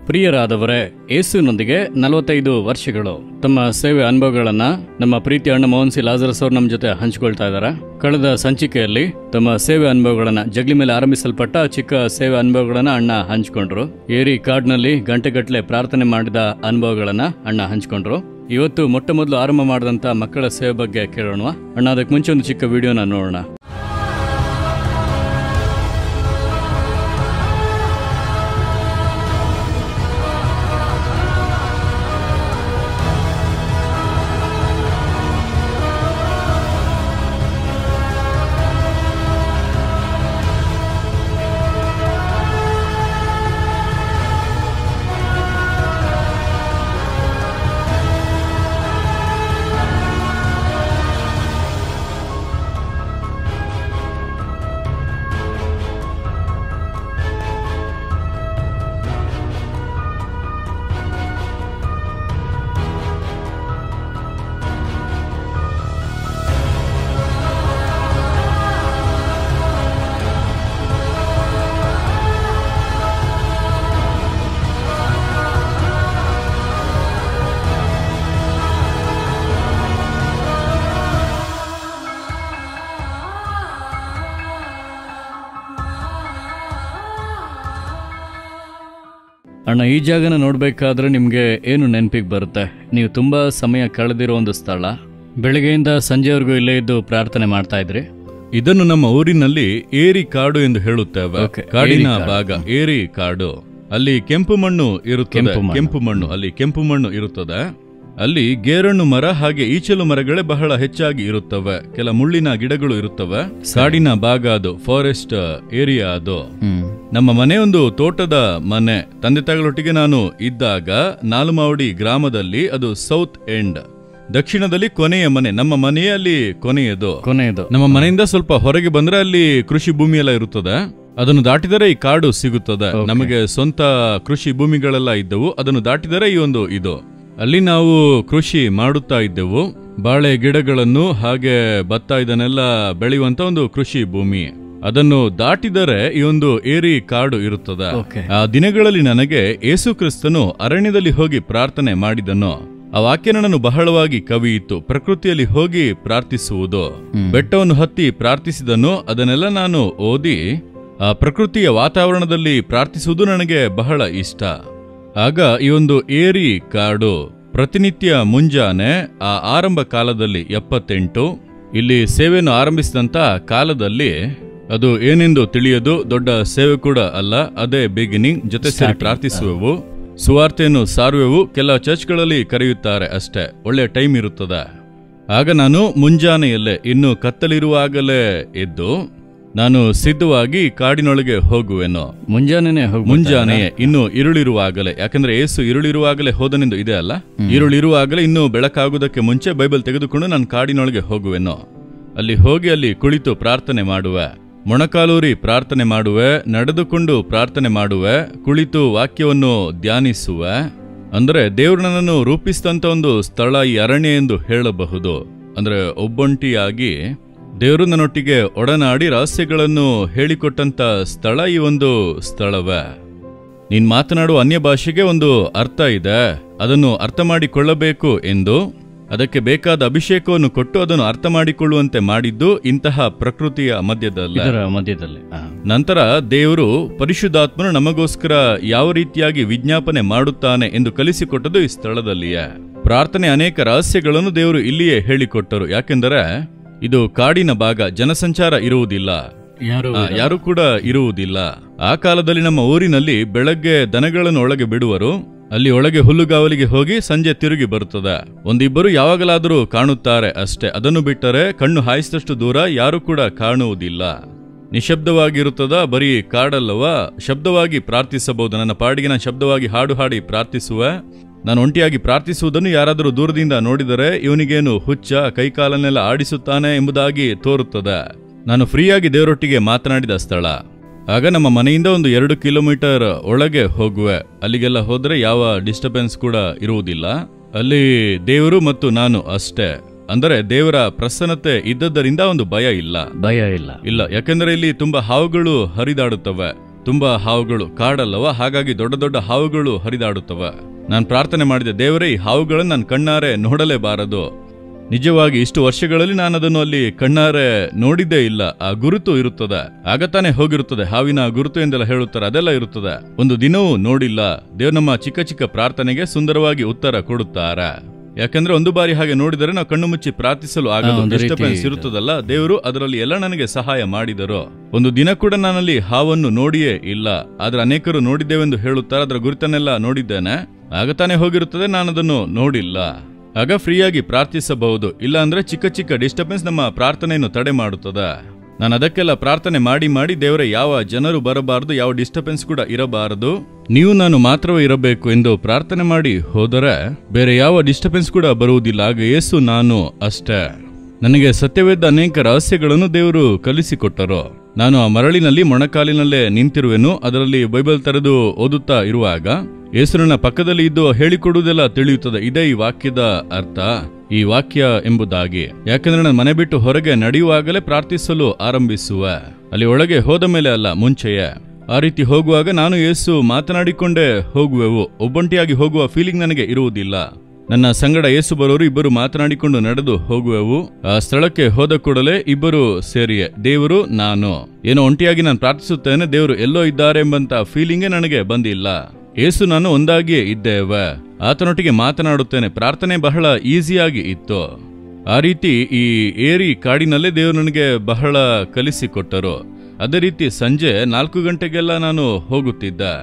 ಪ್ರಿಯರಾದವರೇ ಯೇಸುವಿನೊಂದಿಗೆ ನಲವತ್ತೈದು ವರ್ಷಗಳು ತಮ್ಮ ಸೇವೆ ಅನುಭವಗಳನ್ನ ನಮ್ಮ ಪ್ರೀತಿ ಅಣ್ಣ ಮೋಹನ್ ಸಿ ಲಾಜರಸ್ ಅವರು ನಮ್ಮ ಜೊತೆ ಹಂಚಿಕೊಳ್ತಾ ಇದ್ದಾರೆ ಕಳೆದ ಸಂಚಿಕೆಯಲ್ಲಿ ತಮ್ಮ ಸೇವೆ ಅನುಭವಗಳನ್ನ ಜಗ್ಲಿ ಮೇಲೆ ಆರಂಭಿಸಲ್ಪಟ್ಟ ಚಿಕ್ಕ ಸೇವೆ ಅನುಭವಗಳನ್ನ ಅಣ್ಣ ಹಂಚ್ಕೊಂಡ್ರು ಏರಿ ಕಾಡ್ನಲ್ಲಿ ಗಂಟೆಗಟ್ಟಲೆ ಪ್ರಾರ್ಥನೆ ಮಾಡಿದ ಅನುಭವಗಳನ್ನ ಅಣ್ಣ ಹಂಚ್ಕೊಂಡ್ರು ಇವತ್ತು ಮೊಟ್ಟ ಮೊದಲು ಆರಂಭ ಮಾಡಿದಂತ ಮಕ್ಕಳ ಸೇವೆ ಬಗ್ಗೆ ಕೇಳೋಣ ಅಣ್ಣ ಅದಕ್ಕೆ ಮುಂಚೆ ಒಂದು ಚಿಕ್ಕ ವಿಡಿಯೋನ ನೋಡೋಣ ಅಣ್ಣ ಈ ಜಾಗನ ನೋಡ್ಬೇಕಾದ್ರೆ ನಿಮ್ಗೆ ಏನು ನೆನಪಿಗೆ ಬರುತ್ತೆ ನೀವು ತುಂಬಾ ಸಮಯ ಕಳೆದಿರೋ ಒಂದು ಸ್ಥಳ ಬೆಳಗ್ಗೆಯಿಂದ ಸಂಜೆವರೆಗೂ ಇಲ್ಲೇ ಇದ್ದು ಪ್ರಾರ್ಥನೆ ಮಾಡ್ತಾ ಇದ್ರಿ ಇದನ್ನು ನಮ್ಮ ಊರಿನಲ್ಲಿ ಏರಿ ಕಾಡು ಎಂದು ಹೇಳುತ್ತೇವೆ Okay, ಕಾಡಿನ ಏರಿ ಕಾಡು. ಭಾಗ ಏರಿ ಕಾಡು ಅಲ್ಲಿ ಕೆಂಪು ಮಣ್ಣು ಇರುತ್ತದೆ ಕೆಂಪು ಮಣ್ಣು. ಕೆಂಪು ಮಣ್ಣು ಅಲ್ಲಿ ಕೆಂಪು ಮಣ್ಣು ಇರುತ್ತದೆ ಅಲ್ಲಿ ಗೇರಣ್ಣು ಮರ ಹಾಗೆ ಈಚಲು ಮರಗಳೇ ಬಹಳ ಹೆಚ್ಚಾಗಿ ಇರುತ್ತವೆ ಕೆಲ ಮುಳ್ಳಿನ ಗಿಡಗಳು ಇರುತ್ತವೆ ಕಾಡಿನ ಭಾಗ ಅದು ಫಾರೆಸ್ಟ್ ಏರಿಯಾ ಅದು ನಮ್ಮ ಮನೆ ಒಂದು ತೋಟದ ಮನೆ ತಂದೆ ತಾಯಿಗಳೊಟ್ಟಿಗೆ ನಾನು ಇದ್ದಾಗ ನಾಲ್ಮಾವಡಿ ಗ್ರಾಮದಲ್ಲಿ ಅದು ಸೌತ್ ಎಂಡ್ ದಕ್ಷಿಣದಲ್ಲಿ ಕೊನೆಯ ಮನೆ ನಮ್ಮ ಮನೆಯಲ್ಲಿ ಕೊನೆಯದು ಕೊನೆಯದು ನಮ್ಮ ಮನೆಯಿಂದ ಸ್ವಲ್ಪ ಹೊರಗೆ ಬಂದ್ರೆ ಅಲ್ಲಿ ಕೃಷಿ ಭೂಮಿ ಎಲ್ಲ ಇರುತ್ತದೆ ಅದನ್ನು ದಾಟಿದರೆ ಈ ಕಾಡು ಸಿಗುತ್ತದೆ Okay. ನಮಗೆ ಸ್ವಂತ ಕೃಷಿ ಭೂಮಿಗಳೆಲ್ಲ ಇದ್ದವು ಅದನ್ನು ದಾಟಿದರೆ ಈ ಒಂದು ಇದು ಅಲ್ಲಿ ನಾವು ಕೃಷಿ ಮಾಡುತ್ತಾ ಇದ್ದೆವು ಬಾಳೆ ಗಿಡಗಳನ್ನು ಹಾಗೆ ಭತ್ತ ಇದನ್ನೆಲ್ಲ ಬೆಳೆಯುವಂತ ಒಂದು ಕೃಷಿ ಭೂಮಿ ಅದನ್ನು ದಾಟಿದರೆ ಈ ಒಂದು ಏರಿ ಕಾಡು ಇರುತ್ತದೆ Okay. ಆ ದಿನಗಳಲ್ಲಿ ನನಗೆ ಯೇಸು ಕ್ರಿಸ್ತನು ಅರಣ್ಯದಲ್ಲಿ ಹೋಗಿ ಪ್ರಾರ್ಥನೆ ಮಾಡಿದನು ಆ ವಾಕ್ಯ ನನ್ನನ್ನು ಬಹಳವಾಗಿ ಕವಿಯಿತು ಪ್ರಕೃತಿಯಲ್ಲಿ ಹೋಗಿ ಪ್ರಾರ್ಥಿಸುವುದು ಬೆಟ್ಟವನ್ನು ಹತ್ತಿ ಪ್ರಾರ್ಥಿಸಿದನು ಅದನ್ನೆಲ್ಲ ನಾನು ಓದಿ ಆ ಪ್ರಕೃತಿಯ ವಾತಾವರಣದಲ್ಲಿ ಪ್ರಾರ್ಥಿಸುವುದು ನನಗೆ ಬಹಳ ಇಷ್ಟ ಆಗ ಈ ಒಂದು ಏರಿ ಕಾಡು ಪ್ರತಿನಿತ್ಯ ಮುಂಜಾನೆ ಆ ಆರಂಭ ಕಾಲದಲ್ಲಿ ಎಪ್ಪತ್ತೆಂಟು ಇಲ್ಲಿ ಸೇವೆಯನ್ನು ಆರಂಭಿಸಿದಂತ ಕಾಲದಲ್ಲಿ ಅದು ಏನೆಂದು ತಿಳಿಯದು ದೊಡ್ಡ ಸೇವೆ ಕೂಡ ಅಲ್ಲ ಅದೇ ಬಿಗಿನಿಂಗ್ ಜೊತೆ ಸೇರಿ Starting. ಪ್ರಾರ್ಥಿಸುವೆವು ಸುವಾರ್ತೆಯನ್ನು ಸಾರುವೆವು ಕೆಲ ಚರ್ಚ್ಗಳಲ್ಲಿ ಕರೆಯುತ್ತಾರೆ ಅಷ್ಟೇ ಒಳ್ಳೆ ಟೈಮ್ ಇರುತ್ತದೆ ಆಗ ನಾನು ಮುಂಜಾನೆಯಲ್ಲೇ ಇನ್ನು ಕತ್ತಲಿರುವಾಗಲೇ ಎದ್ದು ನಾನು ಸಿದ್ಧವಾಗಿ ಕಾಡಿನೊಳಗೆ ಹೋಗುವೆನು ಮುಂಜಾನೆನೆ ಹೋಗಿ ಮುಂಜಾನೆಯೇ ಇನ್ನು ಇರುಳಿರುವಾಗಲೇ ಯಾಕಂದ್ರೆ ಏಸು ಇರುಳಿರುವಾಗಲೇ ಹೋದನೆಂದು ಇದೆ ಅಲ್ಲ ಇರುಳಿರುವಾಗಲೇ ಇನ್ನು ಬೆಳಕಾಗುವುದಕ್ಕೆ ಮುಂಚೆ ಬೈಬಲ್ ತೆಗೆದುಕೊಂಡು ನಾನು ಕಾಡಿನೊಳಗೆ ಹೋಗುವೆನು ಅಲ್ಲಿ ಹೋಗಿ ಅಲ್ಲಿ ಕುಳಿತು ಪ್ರಾರ್ಥನೆ ಮಾಡುವೆ ಮೊಣಕಾಲೂರಿ ಪ್ರಾರ್ಥನೆ ಮಾಡುವೆ ನಡೆದುಕೊಂಡು ಪ್ರಾರ್ಥನೆ ಮಾಡುವೆ ಕುಳಿತು ವಾಕ್ಯವನ್ನು ಧ್ಯಾನಿಸುವೆ ಅಂದ್ರೆ ದೇವರು ನನ್ನನ್ನು ರೂಪಿಸಿದಂತ ಒಂದು ಸ್ಥಳ ಈ ಅರಣ್ಯ ಎಂದು ಹೇಳಬಹುದು ಅಂದ್ರೆ ಒಬ್ಬೊಂಟಿಯಾಗಿ ದೇವರು ನನ್ನೊಟ್ಟಿಗೆ ಒಡನಾಡಿ ರಹಸ್ಯಗಳನ್ನು ಹೇಳಿಕೊಟ್ಟಂತ ಸ್ಥಳ ಈ ಒಂದು ಸ್ಥಳವೇ ನೀನ್ ಮಾತನಾಡುವ ಅನ್ಯ ಭಾಷೆಗೆ ಒಂದು ಅರ್ಥ ಇದೆ ಅದನ್ನು ಅರ್ಥ ಮಾಡಿಕೊಳ್ಳಬೇಕು ಎಂದು ಅದಕ್ಕೆ ಬೇಕಾದ ಅಭಿಷೇಕವನ್ನು ಕೊಟ್ಟು ಅದನ್ನು ಅರ್ಥ ಮಾಡಿಕೊಳ್ಳುವಂತೆ ಮಾಡಿದ್ದು ಇಂತಹ ಪ್ರಕೃತಿಯ ಮಧ್ಯದಲ್ಲ ಇದರ ಮಧ್ಯದಲ್ಲಿ ಆ. ನಂತರ ದೇವರು ಪರಿಶುದ್ಧಾತ್ಮನು ನಮಗೋಸ್ಕರ ಯಾವ ರೀತಿಯಾಗಿ ವಿಜ್ಞಾಪನೆ ಮಾಡುತ್ತಾನೆ ಎಂದು ಕಲಿಸಿಕೊಟ್ಟದು ಈ ಸ್ಥಳದಲ್ಲಿಯೇ ಪ್ರಾರ್ಥನೆ ಅನೇಕ ರಹಸ್ಯಗಳನ್ನು ದೇವರು ಇಲ್ಲಿಯೇ ಹೇಳಿಕೊಟ್ಟರು ಯಾಕೆಂದರೆ ಇದು ಕಾಡಿನ ಭಾಗ ಜನಸಂಚಾರ ಇರುವುದಿಲ್ಲ ಯಾರು ಆ, ಯಾರು ಕೂಡ ಇರುವುದಿಲ್ಲ ಆ ಕಾಲದಲ್ಲಿ ನಮ್ಮ ಊರಿನಲ್ಲಿ ಬೆಳಗ್ಗೆ ದನಗಳನ್ನು ಒಳಗೆ ಬಿಡುವರು ಅಲ್ಲಿ ಒಳಗೆ ಹುಲ್ಲುಗಾವಲಿಗೆ ಹೋಗಿ ಸಂಜೆ ತಿರುಗಿ ಬರುತ್ತದೆ ಒಂದಿಬ್ಬರು ಯಾವಾಗಲಾದರೂ ಕಾಣುತ್ತಾರೆ ಅಷ್ಟೇ ಅದನ್ನು ಬಿಟ್ಟರೆ ಕಣ್ಣು ಹಾಯಿಸಿದಷ್ಟು ದೂರ ಯಾರು ಕೂಡ ಕಾಣುವುದಿಲ್ಲ ನಿಶಬ್ದವಾಗಿರುತ್ತದ ಬರೀ ಕಾಡಲ್ಲವ ಶಬ್ದವಾಗಿ ಪ್ರಾರ್ಥಿಸಬಹುದು ನನ್ನ ಪಾಡಿಗೆ ನಾನು ಶಬ್ದವಾಗಿ ಹಾಡು ಹಾಡಿ ಪ್ರಾರ್ಥಿಸುವೆ ನಾನು ಒಂಟಿಯಾಗಿ ಪ್ರಾರ್ಥಿಸುವುದನ್ನು ಯಾರಾದರೂ ದೂರದಿಂದ ನೋಡಿದರೆ ಇವನಿಗೇನು ಹುಚ್ಚ ಕೈಕಾಲನ್ನೆಲ್ಲ ಆಡಿಸುತ್ತಾನೆ ಎಂಬುದಾಗಿ ತೋರುತ್ತದೆ ನಾನು ಫ್ರೀಯಾಗಿ ದೇವರೊಟ್ಟಿಗೆ ಮಾತನಾಡಿದ ಸ್ಥಳ ಆಗ ನಮ್ಮ ಮನೆಯಿಂದ ಒಂದು ಎರಡು ಕಿಲೋಮೀಟರ್ ಒಳಗೆ ಹೋಗುವೆ ಅಲ್ಲಿಗೆಲ್ಲ ಹೋದ್ರೆ ಯಾವ ಡಿಸ್ಟರ್ಬೆನ್ಸ್ ಕೂಡ ಇರುವುದಿಲ್ಲ ಅಲ್ಲಿ ದೇವರು ಮತ್ತು ನಾನು ಅಷ್ಟೇ ಅಂದರೆ ದೇವರ ಪ್ರಸನ್ನತೆ ಇದ್ದದ್ದರಿಂದ ಒಂದು ಭಯ ಇಲ್ಲ ಭಯ ಇಲ್ಲ ಇಲ್ಲ ಯಾಕೆಂದ್ರೆ ಇಲ್ಲಿ ತುಂಬಾ ಹಾವುಗಳು ಹರಿದಾಡುತ್ತವೆ ತುಂಬಾ ಹಾವುಗಳು ಕಾಡಲ್ಲವ ಹಾಗಾಗಿ ದೊಡ್ಡ ದೊಡ್ಡ ಹಾವುಗಳು ಹರಿದಾಡುತ್ತವ ನಾನು ಪ್ರಾರ್ಥನೆ ಮಾಡಿದೆ ದೇವರೇ ಈ ಹಾವುಗಳನ್ನು ನನ್ನ ಕಣ್ಣಾರೆ ನೋಡಲೇಬಾರದು ನಿಜವಾಗಿ ಇಷ್ಟು ವರ್ಷಗಳಲ್ಲಿ ನಾನು ಅದನ್ನು ಅಲ್ಲಿ ಕಣ್ಣಾರೆ ನೋಡಿದ್ದೇ ಇಲ್ಲ ಆ ಗುರುತು ಇರುತ್ತದೆ ಆಗ ತಾನೇ ಹೋಗಿರುತ್ತದೆ ಹಾವಿನ ಗುರುತು ಎಂದೆಲ್ಲ ಹೇಳುತ್ತಾರೆ ಅದೆಲ್ಲ ಇರುತ್ತದೆ ಒಂದು ದಿನವೂ ನೋಡಿಲ್ಲ ದೇವ್ರು ನಮ್ಮ ಚಿಕ್ಕ ಚಿಕ್ಕ ಪ್ರಾರ್ಥನೆಗೆ ಸುಂದರವಾಗಿ ಉತ್ತರ ಕೊಡುತ್ತಾರೆ ಯಾಕಂದ್ರೆ ಒಂದು ಬಾರಿ ಹಾಗೆ ನೋಡಿದರೆ ನಾವು ಕಣ್ಣು ಮುಚ್ಚಿ ಪ್ರಾರ್ಥಿಸಲು ಆಗದು ಹಾ, ಒಂದು ರೀತಿ ಡಿಸ್ಟರ್ಬೆನ್ಸ್ ಇದು. ಇರುತ್ತದಲ್ಲ ದೇವರು ಅದರಲ್ಲಿ ಎಲ್ಲ ನನಗೆ ಸಹಾಯ ಮಾಡಿದರು ಒಂದು ದಿನ ಕೂಡ ನಾನಲ್ಲಿ ಹಾವನ್ನು ನೋಡಿಯೇ ಇಲ್ಲ ಆದ್ರೆ ಅನೇಕರು ನೋಡಿದ್ದೇವೆಂದು ಹೇಳುತ್ತಾರೆ ಅದರ ಗುರುತನ್ನೆಲ್ಲ ನೋಡಿದ್ದೇನೆ ಆಗ ತಾನೇ ಹೋಗಿರುತ್ತದೆ ನಾನು ಅದನ್ನು ನೋಡಿಲ್ಲ ಆಗ ಫ್ರೀಯಾಗಿ ಪ್ರಾರ್ಥಿಸಬಹುದು ಇಲ್ಲ ಅಂದ್ರೆ ಚಿಕ್ಕ ಚಿಕ್ಕ ಡಿಸ್ಟರ್ಬೆನ್ಸ್ ನಮ್ಮ ಪ್ರಾರ್ಥನೆಯನ್ನು ತಡೆ ಮಾಡುತ್ತದೆ ನಾನು ಅದಕ್ಕೆಲ್ಲ ಪ್ರಾರ್ಥನೆ ಮಾಡಿ ಮಾಡಿ ದೇವರ ಯಾವ ಜನರು ಬರಬಾರದು ಯಾವ ಡಿಸ್ಟರ್ಬೆನ್ಸ್ ಕೂಡ ಇರಬಾರದು ನೀವು ನಾನು ಮಾತ್ರವೇ ಇರಬೇಕು ಎಂದು ಪ್ರಾರ್ಥನೆ ಮಾಡಿ ಹೋದರೆ ಬೇರೆ ಯಾವ ಡಿಸ್ಟರ್ಬೆನ್ಸ್ ಕೂಡ ಬರುವುದಿಲ್ಲ ಆಗ ಯೇಸು ನಾನು ಅಷ್ಟೇ ನನಗೆ ಸತ್ಯವೇದ ಅನೇಕ ರಹಸ್ಯಗಳನ್ನು ದೇವರು ಕಲಿಸಿಕೊಟ್ಟರು ನಾನು ಆ ಮರಳಿನಲ್ಲಿ ಮೊಣಕಾಲಿನಲ್ಲೇ ನಿಂತಿರುವೆನು ಅದರಲ್ಲಿ ಬೈಬಲ್ ತೆರೆದು ಓದುತ್ತಾ ಇರುವಾಗ ಯೇಸುರನ ಪಕ್ಕದಲ್ಲಿ ಇದ್ದು ಹೇಳಿಕೊಡುವುದೆಲ್ಲ ತಿಳಿಯುತ್ತದೆ ಇದೇ ಈ ವಾಕ್ಯದ ಅರ್ಥ ಈ ವಾಕ್ಯ ಎಂಬುದಾಗಿ ಯಾಕಂದ್ರೆ ನಾನು ಮನೆ ಬಿಟ್ಟು ಹೊರಗೆ ನಡೆಯುವಾಗಲೇ ಪ್ರಾರ್ಥಿಸಲು ಆರಂಭಿಸುವ ಅಲ್ಲಿ ಒಳಗೆ ಹೋದ ಮೇಲೆ ಅಲ್ಲ ಮುಂಚೆಯೇ ಆ ರೀತಿ ಹೋಗುವಾಗ ನಾನು ಯೇಸು ಮಾತನಾಡಿಕೊಂಡೇ ಹೋಗುವೆವು ಒಬ್ಬಂಟಿಯಾಗಿ ಹೋಗುವ ಫೀಲಿಂಗ್ ನನಗೆ ಇರುವುದಿಲ್ಲ ನನ್ನ ಸಂಗಡ ಯೇಸು ಬರೋರು ಇಬ್ಬರು ಮಾತನಾಡಿಕೊಂಡು ನಡೆದು ಹೋಗುವೆವು ಆ ಸ್ಥಳಕ್ಕೆ ಹೋದ ಕೂಡಲೇ ಇಬ್ಬರು ಸೇರಿಯೇ ದೇವರು ನಾನು ಏನೋ ಒಂಟಿಯಾಗಿ ನಾನು ಪ್ರಾರ್ಥಿಸುತ್ತೇನೆ ದೇವರು ಎಲ್ಲೋ ಇದ್ದಾರೆ ಎಂಬಂತ ಫೀಲಿಂಗೇ ನನಗೆ ಬಂದಿಲ್ಲ ಯೇಸು ನಾನು ಒಂದಾಗಿಯೇ ಇದ್ದೇವೆ ಆತನೊಟ್ಟಿಗೆ ಮಾತನಾಡುತ್ತೇನೆ ಪ್ರಾರ್ಥನೆ ಬಹಳ ಈಸಿಯಾಗಿ ಇತ್ತು ಆ ರೀತಿ ಈ ಏರಿ ಕಾಡಿನಲ್ಲೇ ದೇವರು ನನಗೆ ಬಹಳ ಕಲಿಸಿಕೊಟ್ಟರು ಅದೇ ರೀತಿ ಸಂಜೆ ನಾಲ್ಕು ಗಂಟೆಗೆಲ್ಲ ನಾನು ಹೋಗುತ್ತಿದ್ದೆ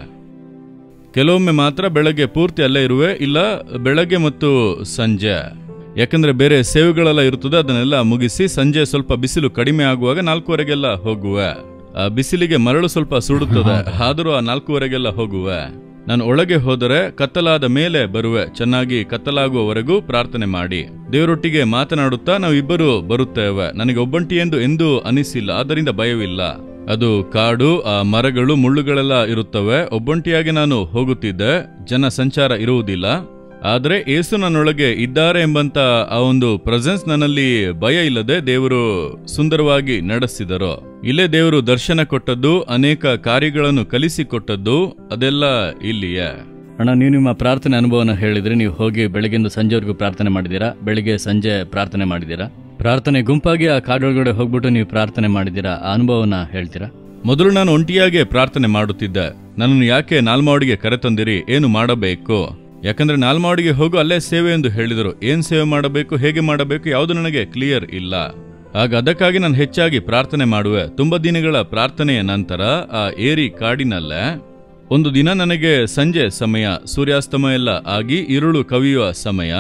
ಕೆಲವೊಮ್ಮೆ ಮಾತ್ರ ಬೆಳಗ್ಗೆ ಪೂರ್ತಿ ಅಲ್ಲೇ ಇರುವೆ ಇಲ್ಲ ಬೆಳಗ್ಗೆ ಮತ್ತು ಸಂಜೆ ಯಾಕಂದ್ರೆ ಬೇರೆ ಸೇವೆಗಳೆಲ್ಲ ಇರುತ್ತದೆ ಅದನ್ನೆಲ್ಲ ಮುಗಿಸಿ ಸಂಜೆ ಸ್ವಲ್ಪ ಬಿಸಿಲು ಕಡಿಮೆ ಆಗುವಾಗ ನಾಲ್ಕೂವರೆಗೆಲ್ಲ ಹೋಗುವೆ ಆ ಬಿಸಿಲಿಗೆ ಮರಳು ಸ್ವಲ್ಪ ಸುಡುತ್ತದೆ ಆದರೂ ಆ ನಾಲ್ಕೂವರೆಗೆಲ್ಲ ಹೋಗುವೆ ನಾನು ಒಳಗೆ ಹೋದರೆ ಕತ್ತಲಾದ ಮೇಲೆ ಬರುವೆ ಚೆನ್ನಾಗಿ ಕತ್ತಲಾಗುವವರೆಗೂ ಪ್ರಾರ್ಥನೆ ಮಾಡಿ ದೇವರೊಟ್ಟಿಗೆ ಮಾತನಾಡುತ್ತಾ ನಾವಿಬ್ಬರು ಬರುತ್ತೇವೆ ನನಗೆ ಒಬ್ಬಂಟಿ ಎಂದು ಎಂದೂ ಅನಿಸಿಲ್ಲ ಆದ್ದರಿಂದ ಭಯವಿಲ್ಲ ಅದು ಕಾಡು ಆ ಮರಗಳು ಮುಳ್ಳುಗಳೆಲ್ಲ ಇರುತ್ತವೆ ಒಬ್ಬಂಟಿಯಾಗಿ ನಾನು ಹೋಗುತ್ತಿದ್ದೆ ಜನ ಸಂಚಾರ ಇರುವುದಿಲ್ಲ ಆದರೆ ಏಸು ನನ್ನೊಳಗೆ ಇದ್ದಾರೆ ಎಂಬಂತ ಆ ಒಂದು ಪ್ರೆಸೆನ್ಸ್ ನನ್ನಲ್ಲಿ ಭಯ ಇಲ್ಲದೆ ದೇವರು ಸುಂದರವಾಗಿ ನಡೆಸಿದರು ಇಲ್ಲೇ ದೇವರು ದರ್ಶನ ಕೊಟ್ಟದ್ದು ಅನೇಕ ಕಾರ್ಯಗಳನ್ನು ಕಲಿಸಿಕೊಟ್ಟದ್ದು ಅದೆಲ್ಲ ಇಲ್ಲಿಯೇ ಅಣ್ಣ ನೀವು ನಿಮ್ಮ ಪ್ರಾರ್ಥನೆ ಅನುಭವನ ಹೇಳಿದ್ರೆ ನೀವು ಹೋಗಿ ಬೆಳಗ್ಗೆಯಿಂದ ಸಂಜೆವರೆಗೂ ಪ್ರಾರ್ಥನೆ ಮಾಡಿದ್ದೀರಾ ಬೆಳಿಗ್ಗೆ ಸಂಜೆ ಪ್ರಾರ್ಥನೆ ಮಾಡಿದ್ದೀರಾ ಪ್ರಾರ್ಥನೆ ಗುಂಪಾಗಿ ಆ ಕಾಡೊಳಗಡೆ ಹೋಗ್ಬಿಟ್ಟು ನೀವು ಪ್ರಾರ್ಥನೆ ಮಾಡಿದ್ದೀರಾ ಆ ಅನುಭವನ ಹೇಳ್ತೀರಾ ಮೊದಲು ನಾನು ಒಂಟಿಯಾಗೆ ಪ್ರಾರ್ಥನೆ ಮಾಡುತ್ತಿದ್ದೆ ನನ್ನನ್ನು ಯಾಕೆ ನಾಲ್ಮಾವಡಿಗೆ ಕರೆತಂದಿರಿ ಏನು ಮಾಡಬೇಕು ಯಾಕಂದ್ರೆ ನಾಲ್ಮಾವಡಿಗೆ ಹೋಗು ಅಲ್ಲೇ ಸೇವೆ ಎಂದು ಹೇಳಿದರು ಏನ್ ಸೇವೆ ಮಾಡಬೇಕು ಹೇಗೆ ಮಾಡಬೇಕು ಯಾವುದು ನನಗೆ ಕ್ಲಿಯರ್ ಇಲ್ಲ ಆಗ ಅದಕ್ಕಾಗಿ ನಾನು ಹೆಚ್ಚಾಗಿ ಪ್ರಾರ್ಥನೆ ಮಾಡುವೆ ತುಂಬಾ ದಿನಗಳ ಪ್ರಾರ್ಥನೆಯ ನಂತರ ಆ ಏರಿ ಕಾಡಿನಲ್ಲೇ ಒಂದು ದಿನ ನನಗೆ ಸಂಜೆ ಸಮಯ ಸೂರ್ಯಾಸ್ತಮ ಎಲ್ಲ ಆಗಿ ಇರುಳು ಕವಿಯುವ ಸಮಯ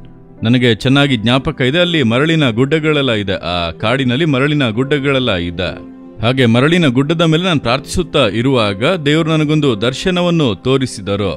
ನನಗೆ ಚೆನ್ನಾಗಿ ಜ್ಞಾಪಕ ಇದೆ ಅಲ್ಲಿ ಮರಳಿನ ಗುಡ್ಡಗಳೆಲ್ಲ ಇದೆ ಆ ಕಾಡಿನಲ್ಲಿ ಮರಳಿನ ಗುಡ್ಡಗಳೆಲ್ಲ ಇದೆ ಹಾಗೆ ಮರಳಿನ ಗುಡ್ಡದ ಮೇಲೆ ನಾನು ಪ್ರಾರ್ಥಿಸುತ್ತಾ ಇರುವಾಗ ದೇವರು ನನಗೊಂದು ದರ್ಶನವನ್ನು ತೋರಿಸಿದರು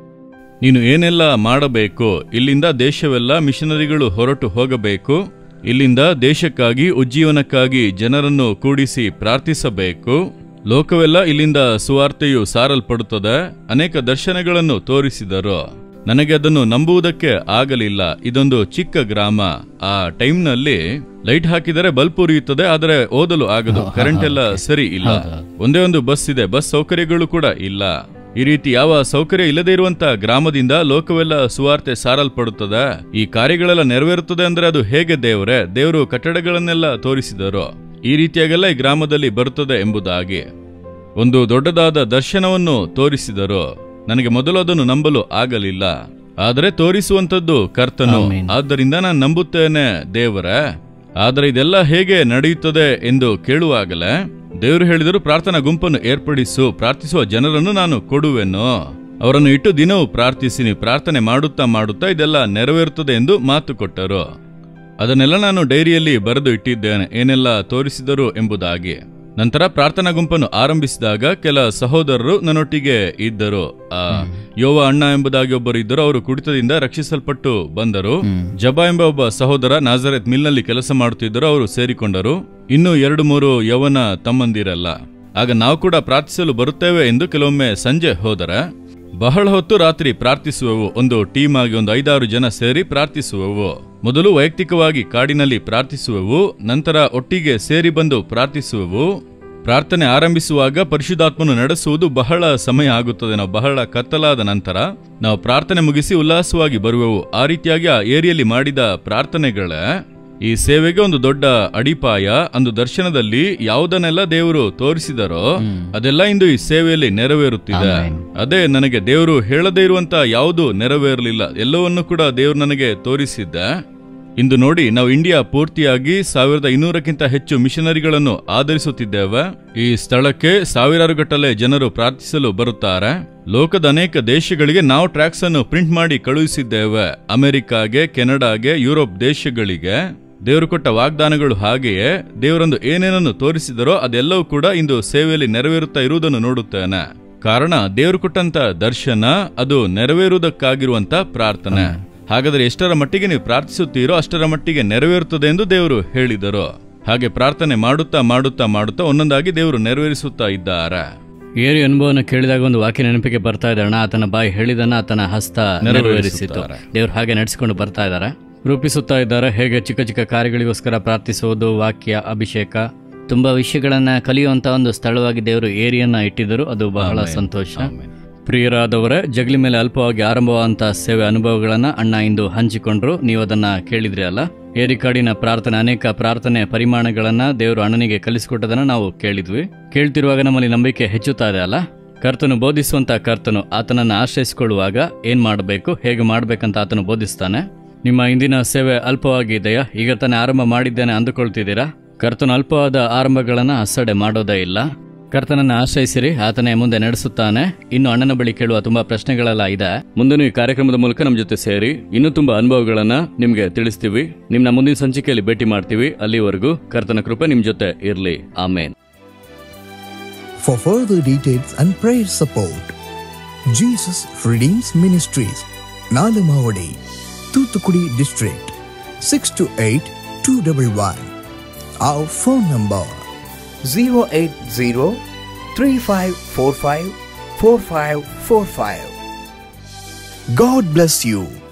ನೀನು ಏನೆಲ್ಲ ಮಾಡಬೇಕು ಇಲ್ಲಿಂದ ದೇಶವೆಲ್ಲ ಮಿಷನರಿಗಳು ಹೊರಟು ಹೋಗಬೇಕು ಇಲ್ಲಿಂದ ದೇಶಕ್ಕಾಗಿ ಉಜ್ಜೀವನಕ್ಕಾಗಿ ಜನರನ್ನು ಕೂಡಿಸಿ ಪ್ರಾರ್ಥಿಸಬೇಕು ಲೋಕವೆಲ್ಲ ಇಲ್ಲಿಂದ ಸುವಾರ್ತೆಯು ಸಾರಲ್ಪಡುತ್ತದೆ ಅನೇಕ ದರ್ಶನಗಳನ್ನು ತೋರಿಸಿದರು ನನಗೆ ಅದನ್ನು ನಂಬುವುದಕ್ಕೆ ಆಗಲಿಲ್ಲ ಇದೊಂದು ಚಿಕ್ಕ ಗ್ರಾಮ ಆ ಟೈಮ್ನಲ್ಲಿ ಲೈಟ್ ಹಾಕಿದರೆ ಬಲ್ಬ್ ಉರಿಯುತ್ತದೆ ಆದರೆ ಓದಲು ಆಗದು ಕರೆಂಟ್ ಎಲ್ಲ ಸರಿ ಇಲ್ಲ ಒಂದೇ ಒಂದು ಬಸ್ ಇದೆ ಬಸ್ ಸೌಕರ್ಯಗಳು ಕೂಡ ಇಲ್ಲ ಈ ರೀತಿ ಯಾವ ಸೌಕರ್ಯ ಇಲ್ಲದೆ ಇರುವಂತ ಗ್ರಾಮದಿಂದ ಲೋಕವೆಲ್ಲ ಸುವಾರ್ತೆ ಸಾರಲ್ಪಡುತ್ತದೆ ಈ ಕಾರ್ಯಗಳೆಲ್ಲ ನೆರವೇರುತ್ತದೆ ಅಂದ್ರೆ ಅದು ಹೇಗೆ ದೇವರೇ ದೇವರು ಕಟ್ಟಡಗಳನ್ನೆಲ್ಲ ತೋರಿಸಿದರು ಈ ರೀತಿಯಾಗೆಲ್ಲ ಈ ಗ್ರಾಮದಲ್ಲಿ ಬರುತ್ತದೆ ಎಂಬುದಾಗಿ ಒಂದು ದೊಡ್ಡದಾದ ದರ್ಶನವನ್ನು ತೋರಿಸಿದರು ನನಗೆ ಮೊದಲು ಅದನ್ನು ನಂಬಲು ಆಗಲಿಲ್ಲ ಆದರೆ ತೋರಿಸುವಂತದ್ದು ಕರ್ತನು ಆಮೆನ್. ಆದ್ದರಿಂದ ನಾನು ನಂಬುತ್ತೇನೆ ದೇವರೇ ಆದರೆ ಇದೆಲ್ಲ ಹೇಗೆ ನಡೆಯುತ್ತದೆ ಎಂದು ಕೇಳುವಾಗಲೇ ದೇವರು ಹೇಳಿದರು ಪ್ರಾರ್ಥನಾ ಗುಂಪನ್ನು ಏರ್ಪಡಿಸು ಪ್ರಾರ್ಥಿಸುವ ಜನರನ್ನು ನಾನು ಕೊಡುವೆನು ಅವರನ್ನು ಇಟ್ಟು ದಿನವೂ ಪ್ರಾರ್ಥಿಸಿ ನೀವು ಪ್ರಾರ್ಥನೆ ಮಾಡುತ್ತಾ ಮಾಡುತ್ತಾ ಇದೆಲ್ಲ ನೆರವೇರುತ್ತದೆ ಎಂದು ಮಾತು ಕೊಟ್ಟರು ಅದನ್ನೆಲ್ಲ ನಾನು ಡೈರಿಯಲ್ಲಿ ಬರೆದು ಇಟ್ಟಿದ್ದೇನೆ ಏನೆಲ್ಲ ತೋರಿಸಿದರು ಎಂಬುದಾಗಿ ನಂತರ ಪ್ರಾರ್ಥನಾ ಗುಂಪನ್ನು ಆರಂಭಿಸಿದಾಗ ಕೆಲ ಸಹೋದರರು ನನ್ನೊಟ್ಟಿಗೆ ಇದ್ದರು ಆ ಯೋವ ಅಣ್ಣ ಎಂಬುದಾಗಿ ಒಬ್ಬರು ಇದ್ದರು ಅವರು ಕುಡಿತದಿಂದ ರಕ್ಷಿಸಲ್ಪಟ್ಟು ಬಂದರು ಜಬಾ ಎಂಬ ಒಬ್ಬ ಸಹೋದರ ನಾಜರೆತ್ ಮಿಲ್ನಲ್ಲಿ ಕೆಲಸ ಮಾಡುತ್ತಿದ್ದರು ಅವರು ಸೇರಿಕೊಂಡರು ಇನ್ನು ಎರಡು ಮೂರು ಯವನ ತಮ್ಮಂದಿರಲ್ಲ ಆಗ ನಾವು ಕೂಡ ಪ್ರಾರ್ಥಿಸಲು ಬರುತ್ತೇವೆ ಎಂದು ಕೆಲವೊಮ್ಮೆ ಸಂಜೆ ಹೋದರೆ ಬಹಳ ಹೊತ್ತು ರಾತ್ರಿ ಪ್ರಾರ್ಥಿಸುವೆವು ಒಂದು ಟೀಮ್ ಆಗಿ ಒಂದು ಐದಾರು ಜನ ಸೇರಿ ಪ್ರಾರ್ಥಿಸುವೆವು ಮೊದಲು ವೈಯಕ್ತಿಕವಾಗಿ ಕಾಡಿನಲ್ಲಿ ಪ್ರಾರ್ಥಿಸುವೆವು ನಂತರ ಒಟ್ಟಿಗೆ ಸೇರಿ ಬಂದು ಪ್ರಾರ್ಥಿಸುವೆವು ಪ್ರಾರ್ಥನೆ ಆರಂಭಿಸುವಾಗ ಪರಿಶುದ್ಧಾತ್ಮನು ನಡೆಸುವುದು ಬಹಳ ಸಮಯ ಆಗುತ್ತದೆ ನಾವು ಬಹಳ ಕತ್ತಲಾದ ನಂತರ ನಾವು ಪ್ರಾರ್ಥನೆ ಮುಗಿಸಿ ಉಲ್ಲಾಸವಾಗಿ ಬರುವೆವು ಆ ರೀತಿಯಾಗಿ ಆ ಏರಿಯಲ್ಲಿ ಮಾಡಿದ ಪ್ರಾರ್ಥನೆಗಳ ಈ ಸೇವೆಗೆ ಒಂದು ದೊಡ್ಡ ಅಡಿಪಾಯ ಅಂದು ದರ್ಶನದಲ್ಲಿ ಯಾವುದನ್ನೆಲ್ಲ ದೇವರು ತೋರಿಸಿದರೋ ಅದೆಲ್ಲ ಇಂದು ಈ ಸೇವೆಯಲ್ಲಿ ನೆರವೇರುತ್ತಿದೆ ಅದೇ ನನಗೆ ದೇವರು ಹೇಳದೇ ಇರುವಂತ ಯಾವುದು ನೆರವೇರಲಿಲ್ಲ ಎಲ್ಲವನ್ನೂ ಕೂಡ ದೇವರು ನನಗೆ ತೋರಿಸಿದ್ದ ಇಂದು ನೋಡಿ ನಾವು ಇಂಡಿಯಾ ಪೂರ್ತಿಯಾಗಿ ಸಾವಿರದ ಇನ್ನೂರಕ್ಕಿಂತ ಹೆಚ್ಚು ಮಿಷನರಿಗಳನ್ನು ಆಧರಿಸುತ್ತಿದ್ದೇವೆ ಈ ಸ್ಥಳಕ್ಕೆ ಸಾವಿರಾರು ಗಟ್ಟಲೆ ಜನರು ಪ್ರಾರ್ಥಿಸಲು ಬರುತ್ತಾರೆ ಲೋಕದ ಅನೇಕ ದೇಶಗಳಿಗೆ ನಾವು ಟ್ರ್ಯಾಕ್ಸ್ ಅನ್ನು ಪ್ರಿಂಟ್ ಮಾಡಿ ಕಳುಹಿಸಿದ್ದೇವೆ ಅಮೆರಿಕಾಗೆ ಕೆನಡಾಗೆ ಯುರೋಪ್ ದೇಶಗಳಿಗೆ ದೇವರು ಕೊಟ್ಟ ವಾಗ್ದಾನಗಳು ಹಾಗೆಯೇ ದೇವರೊಂದು ಏನೇನನ್ನು ತೋರಿಸಿದರೋ ಅದೆಲ್ಲವೂ ಕೂಡ ಇಂದು ಸೇವೆಯಲ್ಲಿ ನೆರವೇರುತ್ತಾ ಇರುವುದನ್ನು ನೋಡುತ್ತೇನೆ ಕಾರಣ ದೇವರು ಕೊಟ್ಟಂತ ದರ್ಶನ ಅದು ನೆರವೇರುವುದಕ್ಕಾಗಿರುವಂತ ಪ್ರಾರ್ಥನೆ ಹಾಗಾದರೆ ಎಷ್ಟರ ಮಟ್ಟಿಗೆ ನೀವು ಪ್ರಾರ್ಥಿಸುತ್ತೀರೋ ಅಷ್ಟರ ಮಟ್ಟಿಗೆ ನೆರವೇರುತ್ತದೆ ಎಂದು ದೇವರು ಹೇಳಿದರು ಹಾಗೆ ಪ್ರಾರ್ಥನೆ ಮಾಡುತ್ತಾ ಮಾಡುತ್ತಾ ಮಾಡುತ್ತಾ ಒಂದೊಂದಾಗಿ ದೇವರು ನೆರವೇರಿಸುತ್ತಾ ಇದ್ದಾರೆ ಏರಿ ಅನುಭವನ ಕೇಳಿದಾಗ ಒಂದು ವಾಕ್ಯ ನೆನಪಿಗೆ ಬರ್ತಾ ಇದೆ ಅಣ್ಣ ಆತನ ಬಾಯಿ ಹೇಳಿದನ ಆತನ ಹಸ್ತ ನೆರವೇರಿಸಿತು ದೇವ್ರು ಹಾಗೆ ನಡೆಸಿಕೊಂಡು ಬರ್ತಾ ಇದ್ದಾರೆ ರೂಪಿಸುತ್ತಾ ಇದ್ದಾರೆ ಹೇಗೆ ಚಿಕ್ಕ ಚಿಕ್ಕ ಕಾರ್ಯಗಳಿಗೋಸ್ಕರ ಪ್ರಾರ್ಥಿಸುವುದು ವಾಕ್ಯ ಅಭಿಷೇಕ ತುಂಬಾ ವಿಷಯಗಳನ್ನ ಕಲಿಯುವಂತ ಒಂದು ಸ್ಥಳವಾಗಿ ದೇವರು ಏರಿಯನ್ನ ಇಟ್ಟಿದ್ದರು ಅದು ಬಹಳ ಸಂತೋಷ ಪ್ರಿಯರಾದವರೇ ಜಗಲಿ ಮೇಲೆ ಅಲ್ಪವಾಗಿ ಆರಂಭವಾದಂತಹ ಸೇವೆ ಅನುಭವಗಳನ್ನ ಅಣ್ಣ ಇಂದು ಹಂಚಿಕೊಂಡ್ರು ನೀವು ಅದನ್ನ ಕೇಳಿದ್ರಿ ಅಲ್ಲ ಏರಿಕಾಡಿನ ಪ್ರಾರ್ಥನೆ ಅನೇಕ ಪ್ರಾರ್ಥನೆ ಪರಿಮಾಣಗಳನ್ನ ದೇವರು ಅಣ್ಣನಿಗೆ ಕಲಿಸಿಕೊಟ್ಟದನ್ನ ನಾವು ಕೇಳಿದ್ವಿ ಕೇಳ್ತಿರುವಾಗ ನಮ್ಮಲ್ಲಿ ನಂಬಿಕೆ ಹೆಚ್ಚುತ್ತಾ ಇದೆ ಅಲ್ಲ ಕರ್ತನು ಬೋಧಿಸುವಂತ ಕರ್ತನು ಆತನನ್ನ ಆಶ್ರಯಿಸಿಕೊಳ್ಳುವಾಗ ಏನ್ ಮಾಡಬೇಕು ಹೇಗೆ ಮಾಡ್ಬೇಕಂತ ಆತನು ಬೋಧಿಸ್ತಾನೆ ನಿಮ್ಮ ಇಂದಿನ ಸೇವೆ ಅಲ್ಪವಾಗಿದೆಯಾ ಈಗ ತಾನೇ ಆರಂಭ ಮಾಡಿದ್ದೇನೆ ಅಂದುಕೊಳ್ತಿದ್ದೀರಾ ಕರ್ತನು ಅಲ್ಪವಾದ ಆರಂಭಗಳನ್ನ ಅಸಡೆ ಮಾಡೋದೇ ಇಲ್ಲ ಕರ್ತನನ್ನ ಆಶ್ರಯಿಸಿರಿ ಆತನೇ ಮುಂದೆ ನಡೆಸುತ್ತಾನೆ ಇನ್ನು ಅಣ್ಣನ ಬಳಿ ಕೇಳುವ ತುಂಬಾ ಪ್ರಶ್ನೆಗಳೆಲ್ಲ ಇದೆ ಮುಂದಿನ ಈ ಕಾರ್ಯಕ್ರಮದ ಮೂಲಕ ನಮ್ಮ ಜೊತೆ ಸೇರಿ ಇನ್ನೂ ತುಂಬಾ ಅನುಭವಗಳನ್ನ ನಿಮ್ಗೆ ತಿಳಿಸ್ತೀವಿ ನಿಮ್ನ ಮುಂದಿನ ಸಂಚಿಕೆಯಲ್ಲಿ ಭೇಟಿ ಮಾಡ್ತೀವಿ ಅಲ್ಲಿವರೆಗೂ ಕರ್ತನ ಕೃಪೆ ನಿಮ್ ಜೊತೆ ಇರ್ಲಿ ಆಮೇನ್ For further details and prayer support, Jesus Redeems Ministries, Nalamavadi, Thuthukudi District, 628 211. Our phone number 080 3545 4545. God bless you.